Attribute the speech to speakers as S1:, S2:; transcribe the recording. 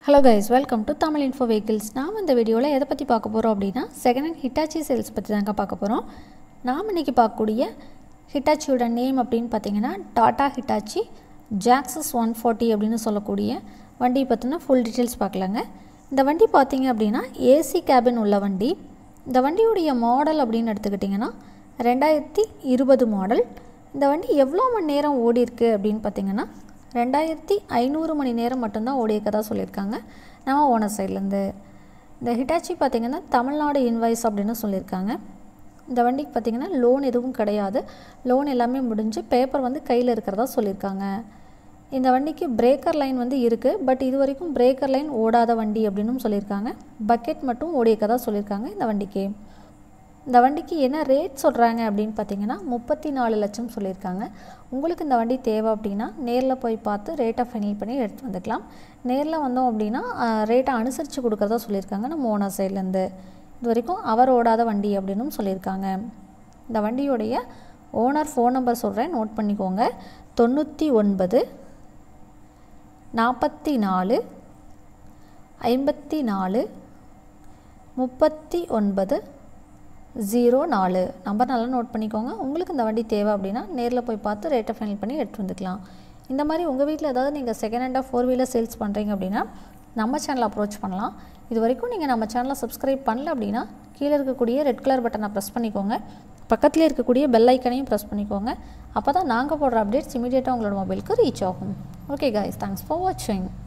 S1: hello guys welcome to Tamil info vehicles நாம் இந்த வீடியோவில் எதை பற்றி பார்க்க போகிறோம் அப்படின்னா செகண்ட் ஹேண்ட் ஹிட்டாச்சி சேல்ஸ் பற்றி தாங்க பார்க்க போகிறோம் நாம் இன்றைக்கி பார்க்கக்கூடிய ஹிட்டாச்சியோட நேம் அப்படின்னு பார்த்தீங்கன்னா Tata Hitachi Zaxis one forty அப்படின்னு சொல்லக்கூடிய வண்டி பற்றின ஃபுல் டீட்டெயில்ஸ் பார்க்கலாங்க இந்த வண்டி பார்த்தீங்க அப்படின்னா ஏசி கேபின் உள்ள வண்டி இந்த வண்டியுடைய மாடல் அப்படின்னு எடுத்துக்கிட்டிங்கன்னா ரெண்டாயிரத்தி இருபது மாடல் இந்த வண்டி எவ்வளோ மணி நேரம் ஓடி இருக்கு அப்படின்னு பார்த்தீங்கன்னா ரெண்டாயிரத்தி ஐநூறு மணி நேரம் மட்டும்தான் ஓடி இருக்கதா சொல்லியிருக்காங்க நம்ம ஓனர் சைட்லேருந்து இந்த ஹிட்டாச்சி பார்த்திங்கன்னா தமிழ்நாடு இன்வாய்ஸ் அப்படின்னு சொல்லியிருக்காங்க இந்த வண்டிக்கு பார்த்திங்கன்னா லோன் எதுவும் கிடையாது லோன் எல்லாமே முடிஞ்சு பேப்பர் வந்து கையில் இருக்கிறதா சொல்லியிருக்காங்க இந்த வண்டிக்கு பிரேக்கர் லைன் வந்து இருக்குது பட் இது வரைக்கும் பிரேக்கர் லைன் ஓடாத வண்டி அப்படின்னு சொல்லியிருக்காங்க பக்கெட் மட்டும் ஓடியிருக்கதா சொல்லியிருக்காங்க இந்த வண்டிக்கு இந்த வண்டிக்கு என்ன ரேட் சொல்கிறாங்க அப்படின்னு பார்த்தீங்கன்னா முப்பத்தி நாலு லட்சம் சொல்லியிருக்காங்க உங்களுக்கு இந்த வண்டி தேவை அப்படின்னா நேரில் போய் பார்த்து ரேட்டை ஃபைனல் பண்ணி எடுத்து வந்துக்கலாம் நேரில் வந்தோம் அப்படின்னா ரேட்டை அனுசரித்து கொடுக்குறதா சொல்லியிருக்காங்க நம்ம ஓனர் சைட்லேருந்து இது வரைக்கும் அவர் ஓடாத வண்டி அப்படின்னும் சொல்லியிருக்காங்க இந்த வண்டியுடைய ஓனர் ஃபோன் நம்பர் சொல்கிறேன் நோட் பண்ணிக்கோங்க தொண்ணூற்றி ஒன்பது நாற்பத்தி நாலு ஐம்பத்தி நாலு முப்பத்தி ஒன்பது ஜீரோ நாலு நம்பர் நல்லா நோட் பண்ணிக்கோங்க உங்களுக்கு இந்த வண்டி தேவை அப்படின்னா நேரில் போய் பார்த்து ரேட்டை ஃபைனல் பண்ணி எடுத்து வந்துக்கலாம் இந்த மாதிரி உங்கள் வீட்டில் ஏதாவது நீங்கள் செகண்ட் ஹேண்டாக ஃபோர் வீலர் சேல்ஸ் பண்ணுறீங்க அப்படின்னா நம்ம சேனலை அப்ரோச் பண்ணலாம் இது வரைக்கும் நீங்கள் நம்ம சேனலை சப்ஸ்கிரைப் பண்ணல அப்படின்னா கீழே இருக்கக்கூடிய ரெட் கலர் பட்டனை ப்ரெஸ் பண்ணிக்கோங்க பக்கத்தில் இருக்கக்கூடிய பெல் ஐக்கனையும் ப்ரெஸ் பண்ணிக்கோங்க அப்போ தான் நாங்கள் போடுற அப்டேட்ஸ் இமீடியட்டாக உங்களோட மொபைலுக்கு ரீச் ஆகும் ஓகே காய்ஸ் தேங்க்ஸ் ஃபார் வாட்சிங்